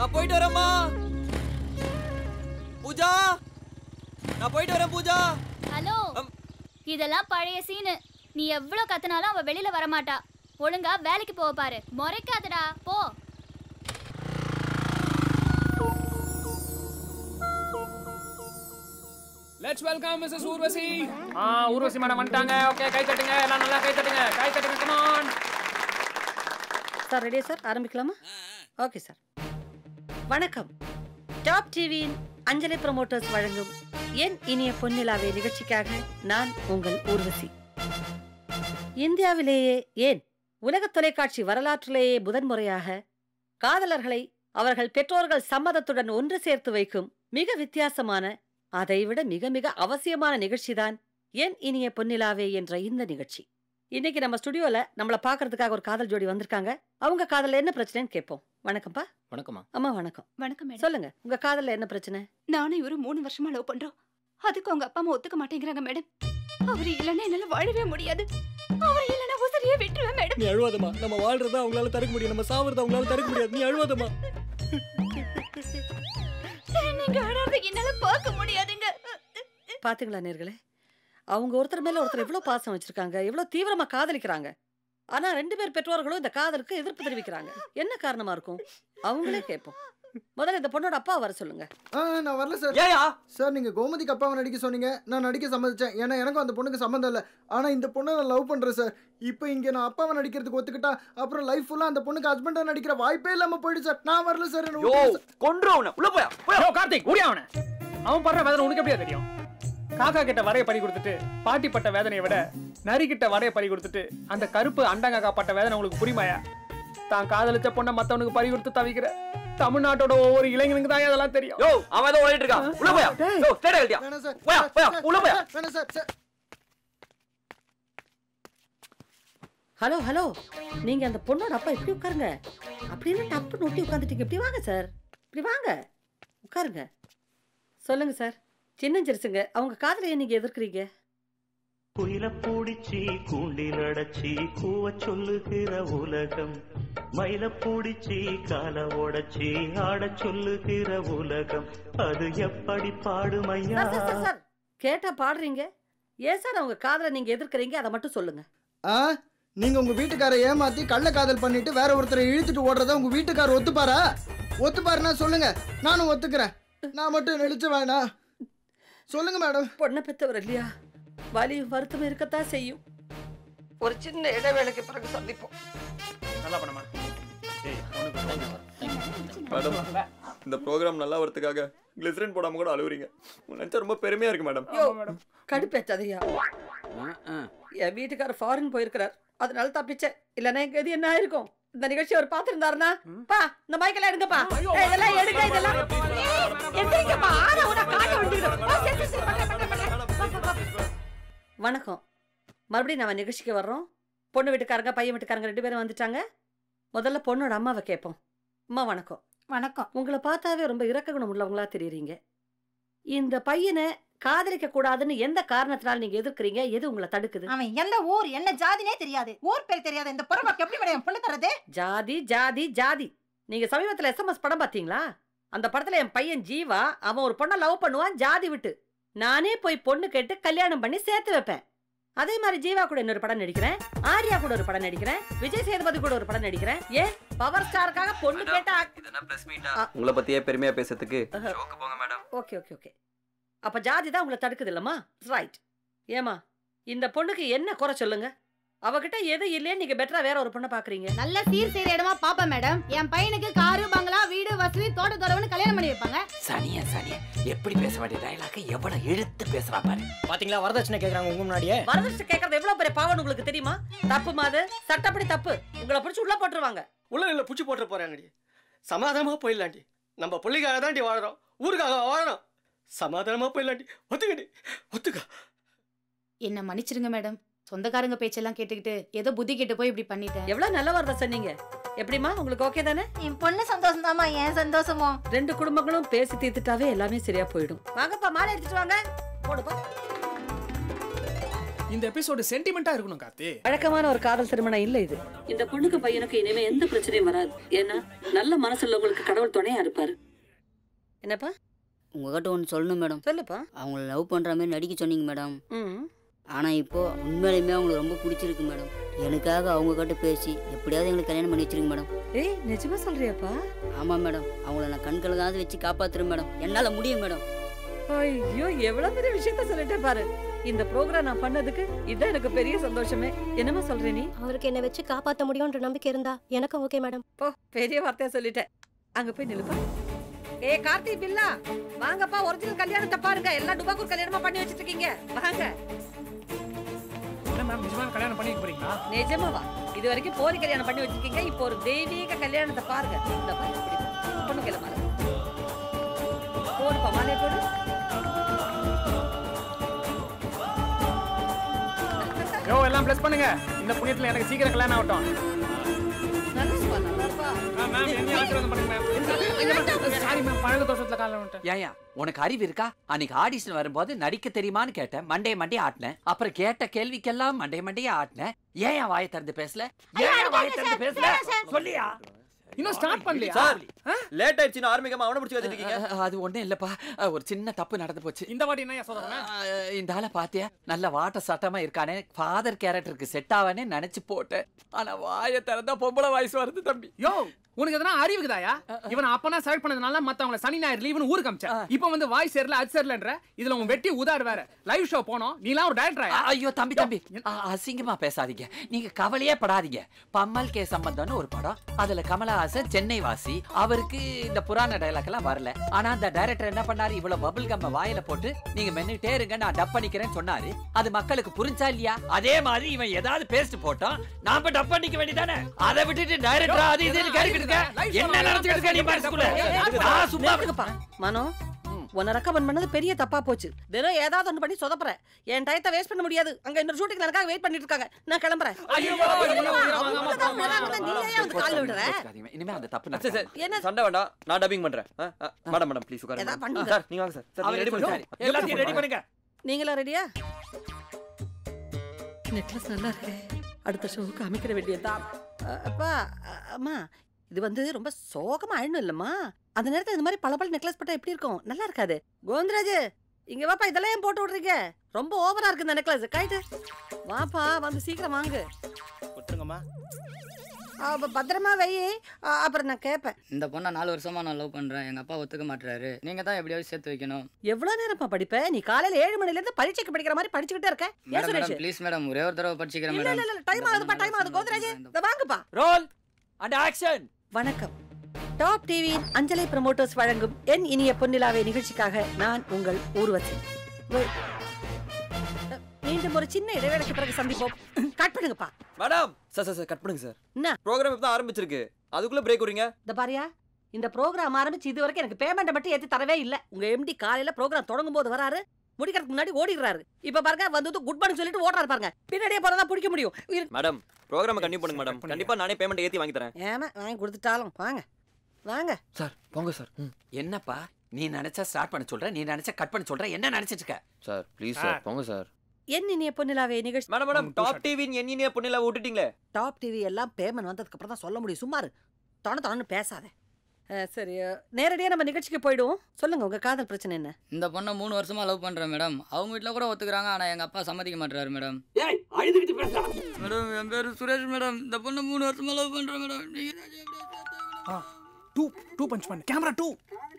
நான் போயிட்டு வரேம்மா பூஜா நான் போயிட்டு வரேன் பூஜா ஹலோ அம். இதெல்லாம் பழைய சீனு நீ எவ்வளவு கத்துனாலும் அவ வெளியில வரமாட்டா ஒழுங்கா வேலைக்கு போக பாரு முறைக்காதடா போ லெட்ஸ் வெல்கம் மிஸ்ஸஸ் ஊர்வசி ஆ ஊர்வசி மேடம் வந்துட்டாங்க ஓகே கை தட்டுங்க எல்லாம் நல்லா கை தட்டுங்க கை தட்டுங்க கமான் சார் ரெடியா சார் ஆரம்பிக்கலாமா ஓகே சார் வணக்கம் டாப் டிவியின் அஞ்சலி ப்ரமோட்டர்ஸ் வழங்கும் என் இனிய பொன்னிலாவே நிகழ்ச்சிக்காக நான் உங்கள் ஊர்வசி இந்தியாவிலேயே ஏன் உலக தொலைக்காட்சி வரலாற்றிலேயே முதன்முறையாக காதலர்களை அவர்கள் பெற்றோர்கள் சம்மதத்துடன் ஒன்று சேர்த்து வைக்கும் மிக வித்தியாசமான அதைவிட மிக மிக அவசியமான நிகழ்ச்சிதான் என் இனிய பொன்னிலாவே என்ற இந்த நிகழ்ச்சி இன்னைக்கு நம்ம ஸ்டுடியோல நம்மள பாக்குறதுக்காக ஒரு காதல் ஜோடி வந்திருக்காங்க அவங்க காதல்ல என்ன பிரச்சனைன்னு கேட்போம் வணக்கம்ப்பா வணக்கம்மா அம்மா வணக்கம் வணக்கம் மேடம் சொல்லுங்க உங்க காதல்ல என்ன பிரச்சனை நானும் இவரு மூணு வருஷமா லவ் பண்றோம் அதுக்கு அவங்க அப்பா அம்மா ஒத்துக்க மாட்டேங்கிறாங்க மேடம் அவர் இல்லைன்னா என்னால வாழவே முடியாது அவர் இல்லைன்னா உசரியே விட்டுருவேன் மேடம் நீ அழுவாதம்மா நம்ம வாழ்றத அவங்களால தடுக்க முடியும் நம்ம சாவறத அவங்களால தடுக்க முடியாது நீ அழுவாதம்மா நீங்க அழறத என்னால பார்க்க முடியாதுங்க பாத்தீங்களா நேர்களே அவங்க ஒருத்தர் மேல ஒருத்தர் எவ்வளவு பாசம் வச்சிருக்காங்க எவ்வளவு தீவிரமா காதலிக்கிறாங்க ஆனா ரெண்டு பேர் பெற்றோர்களும் இந்த காதலுக்கு எதிர்ப்பு தெரிவிக்கிறாங்க என்ன காரணமா இருக்கும் அவங்களே கேட்போம் முதல்ல இந்த பொண்ணோட அப்பா வர சொல்லுங்க ஆ நான் வரல சார் ஏயா சார் நீங்கள் கோமதிக்கு அப்பாவை நடிக்க சொன்னீங்க நான் நடிக்க சம்மதிச்சேன் ஏன்னா எனக்கும் அந்த பொண்ணுக்கு சம்மந்தம் இல்லை ஆனால் இந்த பொண்ணை நான் லவ் பண்ணுறேன் சார் இப்போ இங்கே நான் அப்பாவை நடிக்கிறதுக்கு ஒத்துக்கிட்டா அப்புறம் லைஃப் ஃபுல்லாக அந்த பொண்ணுக்கு ஹஸ்பண்டாக நடிக்கிற வாய்ப்பே இல்லாமல் போயிடுச்சு சார் நான் வரல சார் என்ன யோ விட்டுருங்க சார். கொன்று அவனை உள்ள போயா போயா யோ கார்த்திக் ஓடியா அவனை அவன் படுற வேதனை உனக்கு எப்படியா தெரியும் காக்கா கிட்ட வரைய பறி கொடுத்துட்டு பாட்டி பட்ட வேதனையை விட நரி கிட்ட வரைய பறி கொடுத்துட்டு அந்த கருப்பு அண்டங்காக்கா பட்ட வேதனை உங்களுக்கு புரியுமாயா தான் காதலிச்ச பொண்ணை மத்தவனுக்கு பறி கொடுத்து தவிக்கிற தமிழ்நாட்டோட ஒவ்வொரு இளைஞனுக்கு தான் அதெல்லாம் தெரியும் யோ அவன் ஏதோ ஓடிட்டு இருக்கான் உள்ள போயா யோ தேட கழட்டியா வேணாம் சார் போயா போயா சார், உள்ள போயா சார், வேணாம் சார் சார் ஹலோ ஹலோ நீங்க அந்த பொண்ணோட அப்பா இப்படி உட்காருங்க அப்படின்னு டப்பு நொட்டி உட்காந்துட்டீங்க இப்படி வாங்க சார் இப்படி வாங்க உட்காருங்க சொல்லுங்க சார் சின்னஞ்சிருச்சுங்க அவங்க காதலையை நீங்க எதிர்க்கிறீங்க குயில பூடிச்சி கூண்டில் அடைச்சி கூவ சொல்லுகிற உலகம் மயில பூடிச்சி கால உடைச்சி ஆடச் சொல்லுகிற உலகம் அது எப்படி பாடுமையா சார் சார் சார் சார் கேட்டா பாடுறீங்க ஏன் சார் அவங்க காதலை நீங்க எதிர்க்கிறீங்க அதை மட்டும் சொல்லுங்க ஆ நீங்கள் உங்கள் வீட்டுக்காரை ஏமாற்றி கள்ள காதல் பண்ணிட்டு வேற ஒருத்தரை இழுத்துட்டு ஓடுறத உங்கள் வீட்டுக்காரர் ஒத்துப்பாரா ஒத்துப்பாருன்னா சொல்லுங்க நானும் ஒத்துக்கிறேன் நான் மட்டும் நடிச்சு வேணா சொல்லுங்க மேடம் பொண்ணை பெற்றவர் இல்லையா வலியும் வருத்தம் இருக்கத்தான் செய்யும் ஒரு சின்ன இடைவேளைக்கு பிறகு சந்திப்போம் நல்லா பண்ணமா மேடம் இந்த ப்ரோக்ராம் நல்லா வரதுக்காக கிளிசரின் போடாம கூட அழுவுறீங்க நினைச்சா ரொம்ப பெருமையா இருக்கு மேடம் யோ கடுப்பேச்சாதையா என் வீட்டுக்காரர் ஃபாரின் போயிருக்கிறார் அதனால தப்பிச்சேன் இல்லைன்னா எங்க இது என்ன ஆயிருக்கும் இந்த நிகழ்ச்சி அவர் பார்த்திருந்தாருன்னா பா இந்த மைக்கெல்லாம் எடுங்கப்பா ஏய், இதெல்லாம் எடுங்க இதெல்லாம் ஏய், எந்திரிங்கப்பா ஆனா உன காட்ட விட்டுக்கிறோம் வா, சரி, சரி, சரி, பண்றேன், பண்றேன், பண்றேன். வா, வா, வா. வணக்கம் மறுபடியும் நம்ம நிகழ்ச்சிக்கு வர்றோம் பொண்ணு வீட்டுக்காரங்க பையன் வீட்டுக்காரங்க ரெண்டு பேரும் வந்துட்டாங்க முதல்ல பொண்ணோட அம்மாவை கேட்போம் அம்மா வணக்கம் வணக்கம் உங்களை பார்த்தாவே ரொம்ப இரக்க குணம் உள்ளவங்களா தெரியுறீங்க இந்த பையனை காதலிக்க கூடாதுன்னு எந்த காரணத்தினால நீங்க எதிர்க்கிறீங்க எது உங்களை தடுக்குது அவன் எந்த ஊர் என்ன ஜாதினே தெரியாது ஊர் பேர் தெரியாது இந்த பொறுமைக்கு எப்படி மேடம் பொண்ணு தரது ஜாதி ஜாதி ஜாதி நீங்க சமீபத்துல எஸ்எம்எஸ் படம் பாத்தீங்களா அந்த படத்துல என் பையன் ஜீவா அவன் ஒரு பொண்ணை லவ் பண்ணுவான் ஜாதி விட்டு நானே போய் பொண்ணு கேட்டு கல்யாணம் பண்ணி சேர்த்து வைப்பேன் அதே மாதிரி ஜீவா கூட இன்னொரு படம் நடிக்கிறேன் ஆர்யா கூட ஒரு படம் நடிக்கிறேன் விஜய் சேதுபதி கூட ஒரு படம் நடிக்கிறேன் ஏன் பவர் ஸ்டாருக்காக பொண்ணு கேட்டா இதெல்லாம் பிரஸ் மீட்டா ஆ. உங்களை பத்தியே பெருமையா பேசுறதுக்கு ஆஹா. ஷோக்கு போங்க மேடம் ஓகே ஓகே ஓகே அப்ப ஜாதி தான் உங்களை தடுக்குது இல்லம்மா ரைட் ஏமா இந்த பொண்ணுக்கு என்ன குறை சொல்லுங்க அவகிட்ட எது இல்லைன்னு நீங்க பெட்டரா வேற ஒரு பொண்ணை பாக்குறீங்க நல்ல சீர் செய்யற இடமா பாப்பேன் மேடம் என் பையனுக்கு காரு பங்களா வீடு வசதி தோட்ட தோறவனு கல்யாணம் பண்ணி வைப்பாங்க சனிய சனிய எப்படி பேச வேண்டிய டயலாக எவ்வளவு எடுத்து பேசுறா பாரு பாத்தீங்களா வரதட்சணை கேக்குறாங்க உங்க முன்னாடியே வரதட்சணை கேட்கறது எவ்வளவு பெரிய பாவம் உங்களுக்கு தெரியுமா தப்பு மாது சட்டப்படி தப்பு உங்களை பிடிச்சி உள்ள போட்டுருவாங்க உள்ள இல்ல புடிச்சு போட்டு போறாங்கடி சமாதானமா போயிடலாண்டி நம்ம பிள்ளைக்காக தாண்டி வாழறோம் ஊருக்காக வாழறோம் சமாதானமா போயிடலாண்டி ஒத்துக்கடி ஒத்துக்க என்ன மன்னிச்சிருங்க மேடம் சொந்தக்காரங்க பேச்செல்லாம் கேட்டுக்கிட்டு ஏதோ புத்தி கெட்டு போய் இப்படி பண்ணிட்டேன் எவ்வளவு நல்ல வார்த்தை சொன்னீங்க எப்படிமா உங்களுக்கு ஓகே தானே என் பொண்ணு சந்தோஷம் தாமா என் சந்தோஷமோ ரெண்டு குடும்பங்களும் பேசி தீர்த்துட்டாவே எல்லாமே சரியா போயிடும் வாங்கப்பா மாலை எடுத்துட்டு வாங்க போடுப்பா இந்த எபிசோடு சென்டிமெண்டா இருக்கணும் கார்த்தி வழக்கமான ஒரு காதல் திருமணம் இல்ல இது இந்த பொண்ணுக்கு பையனுக்கு இனிமே எந்த பிரச்சனையும் வராது ஏன்னா நல்ல மனசுள்ளவங்களுக்கு கடவுள் துணையா இருப்பாரு என்னப்பா உங்ககிட்ட ஒன்று சொல்லணும் மேடம் சொல்லுப்பா அவங்கள லவ் பண்ணுற மாதிரி நடிக்க சொன்னீங்க மேடம் ம் ஆனால் இப்போ உண்மையிலுமே அவங்களுக்கு ரொம்ப பிடிச்சிருக்கு மேடம் எனக்காக அவங்க கிட்ட பேசி எப்படியாவது எங்களுக்கு கல்யாணம் பண்ணி வச்சிருங்க மேடம் ஏய் நிஜமா சொல்றியாப்பா ஆமாம் மேடம் அவங்கள நான் கண்களுக்காவது வச்சு காப்பாத்துறேன் மேடம் என்னால் முடியும் மேடம் ஐயோ எவ்வளவு பெரிய விஷயத்த சொல்லிட்டேன் பாரு இந்த ப்ரோக்ராம் நான் பண்ணதுக்கு இதான் எனக்கு பெரிய சந்தோஷமே என்னமா சொல்ற நீ அவருக்கு என்ன வச்சு காப்பாத்த முடியும்ன்ற நம்பிக்கை இருந்தா எனக்கு ஓகே மேடம் போ பெரிய வார்த்தையா சொல்லிட்டேன் அங்க போய் நிலுப்பா ஏ கார்த்தி பில்லா வாங்கப்பா ஒரிஜினல் கல்யாணத்தை பாருங்க எல்லாம் டுபாக்கூர் கல்யாணமா பண்ணி வச்சிட்டு இருக்கீங்க வாங்க என்ன மேம் நிஜமா கல்யாணம் பண்ணிக்க போறீங்களா நிஜமாவா இது வரைக்கும் போரி கல்யாணம் பண்ணி வச்சிருக்கீங்க இப்போ ஒரு தெய்வீக கல்யாணத்தை பாருங்க இந்த பாரு இப்படி பாரு. பொண்ணு கிளம்ப போடுப்பா மாலையை போடு யோ எல்லாம் ப்ளஸ் பண்ணுங்க இந்த புண்ணியத்துல எனக்கு சீக்கிரம் கல்யாணம் ஆகட்டும் நல்லா இருப்பா நல்லா இருப்பா ஆ, மேம் என்ன ஆசீர்வாதம் பண்ணுங்க மேம் சாரி மேம் பழக தோஷத்துல காலம் விட்டேன் ஏயா உனக்கு அறிவு இருக்கா அன்னைக்கு ஆடிஷன் வரும்போது நடிக்க தெரியுமான்னு கேட்டேன் மண்டே மண்டே ஆட்டினேன் அப்புறம் கேட்ட கேள்விக்கெல்லாம் மண்டே மண்டையே ஆட்டினேன் ஏன் என் வாயை திறந்து பேசல ஏன் என் வாயை திறந்து பேசல சொல்லியா இன்னும் ஸ்டார்ட் பண்ணலையா சார் லேட் ஆயிடுச்சுன்னு ஆரம்பிக்காம அவனை பிடிச்சி வச்சுட்டு இருக்கீங்க அஹ், அது ஒண்ணும் இல்லப்பா அஹ், ஒரு சின்ன தப்பு நடந்து போச்சு இந்த வாட்டி என்ன சொல்றேன் அஹ், இந்த ஆளை பாத்தியா நல்ல வாட்ட சட்டமா இருக்கானே ஃபாதர் கேரக்டருக்கு செட் ஆவானே நினைச்சு போட்டேன் ஆனா வாயை திறந்தா பொம்பளை வயசு வருது தம்பி யோ உனக்கு எதனா அறிவுக்குதாயா இவன் அப்பனா செலக்ட் பண்ணதுனால மத்தவங்கள சனி ஞாயிறு லீவுன்னு ஊருக்கு அமிச்சேன் இப்போ வந்து வாய் சேரல அது சேரலன்ற இதுல உன் வெட்டி உதார் வேற லைவ் ஷோ போனோம் நீலாம் ஒரு டேரக்டரா ஐயோ தம்பி தம்பி அ- அசிங்கமா பேசாதீங்க நீங்க கவலையே படாதீங்க பம்மல் கே சம்பந்தம்னு ஒரு படம் அதுல கமலஹாசன் சென்னை வாசி அவருக்கு இந்த புராண டயலாக் எல்லாம் வரல ஆனா அந்த டைரக்டர் என்ன பண்ணாரு இவ்வளவு பபிள் கம்ம வாயில போட்டு நீங்க மென்னுட்டே இருங்க நான் டப் பண்ணிக்கிறேன்னு சொன்னாரு அது மக்களுக்கு புரிஞ்சா இல்லையா அதே மாதிரி இவன் ஏதாவது பேஸ்ட் போட்டான் நாம டப் பண்ணிக்க வேண்டியதானே அதை விட்டுட்டு டைரக்டர் அது இதுன்னு கேட்டுக்கிட்டு இருக்க என்ன நடந்துக்கிட்டு இருக்க நீ மனசுக்குள்ள நான் சும்மா நிறுத்துங்கப்பா. மனோ உன்னை ரெக்கமெண்ட் பண்ணது பெரிய தப்பா போச்சு வெறும் ஏதாவது ஒண்ணு பண்ணி சொதப்புற என் டயத்தை வேஸ்ட் பண்ண முடியாது அங்க இன்னொரு ஷூட்டிங் எனக்காக வெயிட் பண்ணிட்டு இருக்காங்க நான் கிளம்புறேன் ஐயோ, அவங்கதான் வராங்கன்னு நீ ஏன் வந்து கால்ல விடுற இனிமே அந்த தப்பு சரி, சரி, நடக்காது. என்ன சண்டை வேண்டாம் நான் டப்பிங் பண்றேன் ஆ, ஆ, மேடம் மேடம் ப்ளீஸ் உட்காருங்க ஏதாவது பண்ணுங்க. சார் நீங்க வாங்க சார் சார் அவன் ரெடி எடுத்து பண்ணுங்க விடு. எல்லாத்தையும் ரெடி பண்ணுங்க நீங்களா ரெடியா நெக்லஸ் நல்லா இருக்கு அடுத்த ஷோவுக்கு அமைக்கிற வேண்டியதுதான் அ- அப்பா அ- அம்மா இது வந்து ரொம்ப சோகமா அழணும் இல்லம்மா அந்த நேரத்துல இந்த மாதிரி பல பல நெக்லஸ் போட்டா எப்படி இருக்கும் நல்லா இருக்காது கோவிந்தராஜ் இங்க வாப்பா இதெல்லாம் ஏன் போட்டு விடுறீங்க ரொம்ப ஓவரா இருக்கு இந்த நெக்லஸ் கைட்டு வாப்பா வந்து சீக்கிரம் வாங்கு கொடுத்துருங்கம்மா அப்ப பத்திரமா வை அ- அப்புறம் நான் கேட்பேன் இந்த பொண்ணை நாலு வருஷமா நான் லவ் பண்றேன் எங்க அப்பா ஒத்துக்க மாட்டாரு நீங்க தான் எப்படியாவது சேர்த்து வைக்கணும் எவ்வளவு நேரம்ப்பா படிப்ப நீ காலையில ஏழு மணில இருந்து பரீட்சைக்கு படிக்கிற மாதிரி படிச்சுக்கிட்டே இருக்க ஏன் madam Suresh madam please madam ஒரே ஒரு தடவை படிச்சுக்கிறேன் இல்ல மேடம் இல்ல இல்ல டைம் ஆகுதுப்பா டைம் ஆகுது கோவிந்தராஜ் இத வாங்குப்பா ரோல் அண்ட் ஆக்ஷன் வணக்கம் டாப் டிவியின் அஞ்சலி ப்ரமோட்டர்ஸ் வழங்கும் என் இனிய பொன்னிலாவை நிகழ்ச்சிக்காக நான் உங்கள் ஊர்வசி வை- மீண்டும் ஒரு சின்ன இடைவேளைக்கு பிறகு சந்திப்போம் கட் பண்ணுங்கப்பா madam sir sir sir cut பண்ணுங்க சார் என்ன ப்ரோக்ராம் இப்போ தான் ஆரம்பிச்சிருக்கு அதுக்குள்ள பிரேக் விடுறீங்க இந்த பாரியா இந்த ப்ரோக்ராம் ஆரம்பிச்சு இது வரைக்கும் எனக்கு பேமெண்ட் மட்டும் ஏத்தி தரவே இல்ல உங்க எம்டி காலையில ப்ரோக்ராம் தொடங்கும் போது வராரு முடிக்கிறதுக்கு முன்னாடி ஓடிடுறாரு இப்ப பாருங்க வந்து குட் மார்னிங் சொல்லிட்டு ஓடுறாரு பாருங்க பின்னாடியே போறதா பிடிக்க முடியும் இரு- மேடம் ப்ரோக்ராம் கண்டிப்பா பண்ணுங்க மேடம் கண்டிப்பா நானே பேமெண்ட் ஏத்தி வாங்கி தரேன் ஏமா வாங்கி கொடுத்துட்டாலும் வாங்க வாங்க சார் போங்க சார் என்னப்பா நீ நினைச்சா ஸ்டார்ட் பண்ண சொல்ற நீ நினைச்சா கட் பண்ண சொல்ற என்ன நினைச்சிட்டு இருக்க சார் ப்ளீஸ் சார், சார் போங்க சார் என் இனிய பொன்னிலாவை நிகழ்ச்சி மேடம் மேடம் டாப் டிவியின் எண்ணினிய பொண்ணில விட்டுட்டீங்களே டாப் டிவி எல்லாம் பேமெண்ட் வந்ததுக்கு அப்புறம் தான் சொல்ல முடியும் சும்மா இரு தொண தொணன்னு பேசாத அஹ், சரி அஹ், நேரடியா நம்ம நிகழ்ச்சிக்கு போயிடுவோம் சொல்லுங்க உங்க காதல் பிரச்சனை என்ன இந்த பொண்ணை மூணு வருஷமா லவ் பண்றேன் மேடம் அவங்க வீட்ல கூட ஒத்துக்குறாங்க ஆனா எங்க அப்பா சம்மதிக்க மாட்டாரு மேடம் ஏய் அழுதுகிட்டு பேசுறா மேடம் என் பேரு சுரேஷ் மேடம் இந்த பொண்ணை மூணு வருஷமா லவ் பண்றேன் மேடம் நீங்க தான் எப்படியாவது டூ டூ பஞ்ச் பண்ணு கேமரா டூ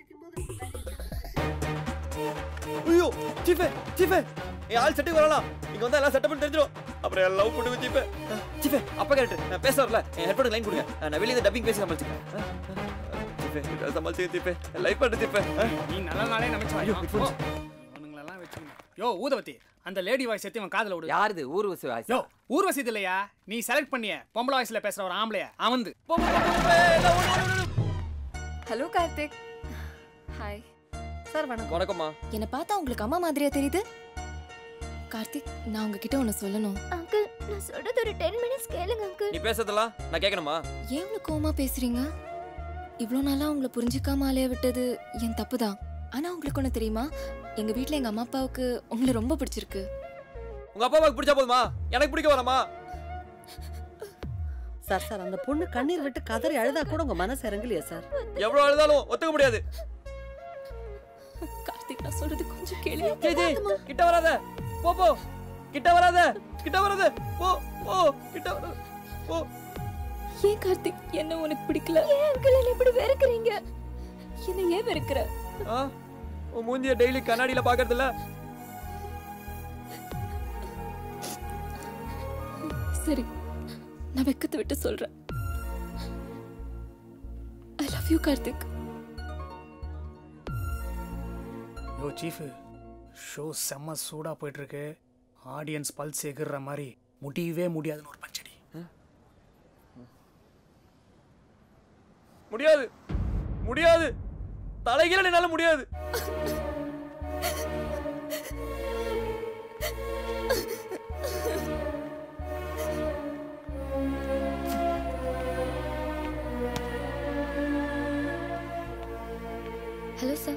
ஐயோ சீஃபே சீஃபே ஏ ஆள் செட்டுக்கு வரலாம் இங்க வந்தா எல்லாம் செட்டப் பண்ணி தெரிஞ்சிடும் அப்புறம் எல்லாம் லவ் பண்ணுங்க சீஃபே சீஃபே அப்பா கேரக்டர் நான் பேச வரல என் ஹெட்ஃபோன் லைன் கொடுங்க நான் வெளியே டப்பிங் பேசி சமாளிச்சுக்கிறேன் சீஃபே இதை சமாளிச்சு சீஃபே லைஃப் பண்ணு சீஃபே நீ நல்ல நாளே நினைச்சு ஐயோ, வாங்க headphones. இவனுங்களெல்லாம் வச்சுக்கணும் யோ ஊதவத்தி அந்த லேடி வாய்ஸ் எடுத்து இவன் காதுல விடு யாருது ஊர்வசி வாய்ஸ் யோ ஊர்வசி இது இல்லையா நீ செலக்ட் பண்ணிய பொம்பளை வாய்ஸ்ல பேசுற ஒரு ஆம்பளைய அவந்து ஹலோ கார்த்திக் ஹாய் சார் வணக்கம் வணக்கம்மா என்னை பார்த்தா உங்களுக்கு அம்மா மாதிரியா தெரியுது கார்த்திக் நான் உங்ககிட்ட ஒன்று சொல்லணும் அங்கிள் நான் சொல்றது ஒரு டென் மினிட்ஸ் கேளுங்க அங்கிள் நீ பேசுறதெல்லாம் நான் கேட்கணுமா ஏன் இவ்வளோ கோவமா பேசுறீங்க இவ்வளோ நாளா உங்களை புரிஞ்சுக்காம அலைய விட்டது என் தப்பு தான் ஆனா உங்களுக்கு ஒன்று தெரியுமா எங்க வீட்டில் எங்க அம்மா அப்பாவுக்கு உங்களை ரொம்ப பிடிச்சிருக்கு உங்க அப்பா அம்மாக்கு பிடிச்சா போதுமா எனக்கு பிடிக்க வேணாமா சார் சார் அந்த பொண்ணு கண்ணீர் விட்டு கதறி அழுதா கூட உங்க மனசு இறங்கலையா சார் எவ்வளவு அழுதாலும் ஒத்துக்க முடியாது கார்த்திக் நான் சொல்றது கொஞ்சம் கேளு ஜெய் ஜெய் கிட்ட வராத போ போ கிட்ட வராத கிட்ட வராத போ போ கிட்ட வராத போ ஏன் கார்த்திக் என்ன உனக்கு பிடிக்கல ஏன் அங்கிள் என்ன இப்படி வெறுக்கிறீங்க என்ன ஏன் வெறுக்கிற ஆ உன் மூஞ்சிய டெய்லி கண்ணாடியில பாக்குறது இல்ல சரி நான் வெக்கத்தை விட்டு சொல்றேன் ஐ லவ் யூ கார்த்திக் யோ சீஃபு ஷோ செம்ம சூடாக போயிட்டுருக்கு ஆடியன்ஸ் பல்ஸ் எகிற மாதிரி முடியவே முடியாதுன்னு ஒரு பஞ்சடி முடியாது முடியாது தலைகீழ என்னால முடியாது ஹலோ சார்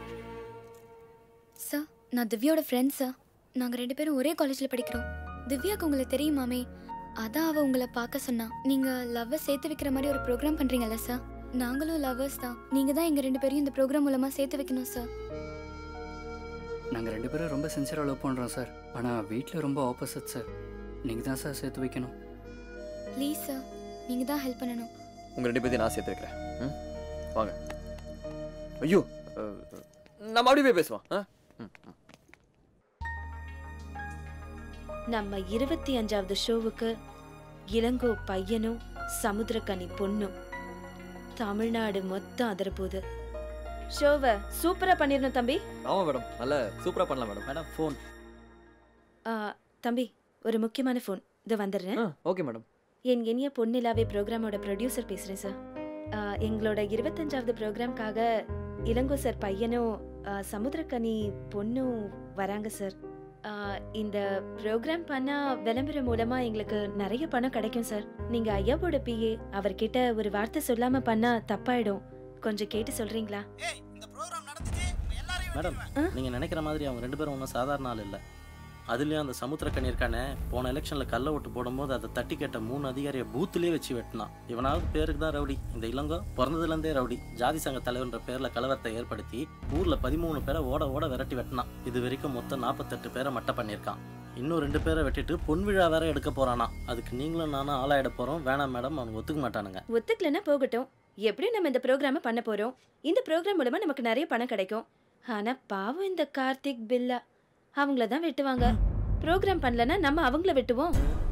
சார் நான் திவ்யாவோட ஃப்ரெண்ட் சார் நாங்கள் ரெண்டு பேரும் ஒரே காலேஜில் படிக்கிறோம் திவ்யாக்கு உங்களை தெரியுமாமே அதான் அவள் உங்களை பார்க்க சொன்னா நீங்கள் லவ்வை சேர்த்து வைக்கிற மாதிரி ஒரு ப்ரோக்ராம் பண்ணுறீங்கல்ல சார் நாங்களும் லவ்வர்ஸ் தான் நீங்கள் தான் எங்கள் ரெண்டு பேரையும் இந்த ப்ரோக்ராம் மூலமாக சேர்த்து வைக்கணும் சார் நாங்கள் ரெண்டு பேரும் ரொம்ப சின்சியராக லவ் பண்ணுறோம் சார் ஆனால் வீட்டில் ரொம்ப ஆப்போசிட் சார் நீங்கள் தான் சார் சேர்த்து வைக்கணும் ப்ளீஸ் சார் நீங்கள் தான் ஹெல்ப் பண்ணணும் உங்க ரெண்டு பேத்தையும் நான் சேர்த்து வைக்கிறேன் ம்? வாங்க ஐயோ அஹ், நம்ம அப்படி போய் பேசுவோம் ஆ? ம், ம். நம்ம இருபத்தி அஞ்சாவது ஷோவுக்கு இளங்கோ பையனும் சமுத்திரக்கனி பொண்ணும் தமிழ்நாடு மொத்தம் அதிரப்போகுது ஷோவை சூப்பரா பண்ணிடணும் தம்பி ஆமா மேடம் நல்ல சூப்பரா பண்ணலாம் மேடம் மேடம் ஃபோன் ஆ, தம்பி ஒரு முக்கியமான ஃபோன் இது வந்துடுறேன் ஓகே மேடம் என் இனிய பொன்னிலாவே ப்ரோக்ராமோட ப்ரொடியூசர் பேசுகிறேன் சார் ஆ, எங்களோட இருபத்தஞ்சாவது ப்ரோக்ராம்காக இளங்கோ சார் பையனும் ஆ, சமுத்திரக்கனி பொண்ணும் வராங்க சார் ஆ, இந்த ப்ரோக்ராம் பண்ணா விளம்பரம் மூலமா எங்களுக்கு நிறைய பணம் கிடைக்கும் சார் நீங்க ஐயாவோட பிஏ அவர்கிட்ட ஒரு வார்த்தை சொல்லாம பண்ணா தப்பாயிடும் கொஞ்சம் கேட்டு சொல்றீங்களா மேடம் நீங்க நினைக்கிற மாதிரி அவங்க ரெண்டு பேரும் ஒன்றும் சாதாரண ஆள் இல்லை அதுலயும் அந்த சமுத்திரக்கனி இருக்கானே போன எலெக்ஷன்ல கள்ள ஓட்டு போடும்போது அதை தட்டி கேட்ட மூணு அதிகாரியை பூத்துலயே வச்சு வெட்டினான் இவனாவது பேருக்கு தான் ரவுடி இந்த இளங்கோ பிறந்ததுல இருந்தே ரவுடி ஜாதி சங்க தலைவர்ன்ற பேர்ல கலவரத்தை ஏற்படுத்தி ஊர்ல பதிமூணு பேரை ஓட ஓட விரட்டி வெட்டினான் இது வரைக்கும் மொத்தம் நாற்பத்தெட்டு பேரை மட்டை பண்ணியிருக்கான் இன்னும் ரெண்டு பேரை வெட்டிட்டு பொன் விழா வேற எடுக்க போறானா அதுக்கு நீங்களும் நானும் ஆளாயிட போறோம் வேணாம் மேடம் அவங்க ஒத்துக்க மாட்டானுங்க ஒத்துக்கலைன்னா போகட்டும் எப்படியும் நம்ம இந்த ப்ரோக்ராமை பண்ண போறோம் இந்த ப்ரோக்ராம் மூலமா நமக்கு நிறைய பணம் கிடைக்கும் ஆனா பாவம் இந்த கார்த்திக் பில்லா அவங்கள தான் வெட்டுவாங்க ப்ரோக்ராம் பண்ணலன்னா நம்ம அவங்கள வெட்டுவோம்